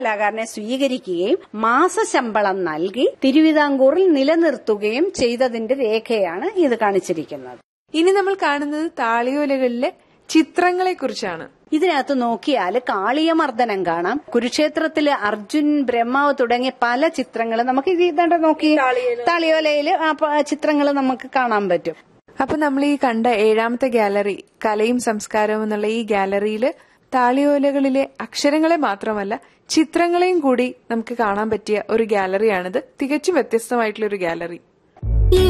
കലാകാരനെ സ്വീകരിക്കുകയും മാസശമ്പളം നൽകി തിരുവിതാംകൂറിൽ നിലനിർത്തുകയും ചെയ്തതിന്റെ രേഖയാണ് ഇത് കാണിച്ചിരിക്കുന്നത് ഇനി നമ്മൾ കാണുന്നത് താളിയോലകളിലെ ചിത്രങ്ങളെ കുറിച്ചാണ് ഇതിനകത്ത് നോക്കിയാൽ കാളിയമർദ്ദനം കാണാം കുരുക്ഷേത്രത്തില് അർജുൻ ബ്രഹ്മാവ് തുടങ്ങിയ പല ചിത്രങ്ങൾ നമുക്ക് ഇത് ഇതാണ്ട് നോക്കി താളിയോലയില് ആ ചിത്രങ്ങൾ നമുക്ക് കാണാൻ പറ്റും അപ്പൊ നമ്മൾ ഈ കണ്ട ഏഴാമത്തെ ഗാലറി കലയും സംസ്കാരവും എന്നുള്ള ഈ ഗാലറിയിൽ താളിയോലകളിലെ അക്ഷരങ്ങളെ മാത്രമല്ല ചിത്രങ്ങളെയും കൂടി നമുക്ക് കാണാൻ പറ്റിയ ഒരു ഗാലറിയാണിത് തികച്ചും വ്യത്യസ്തമായിട്ടുള്ള ഒരു ഗാലറി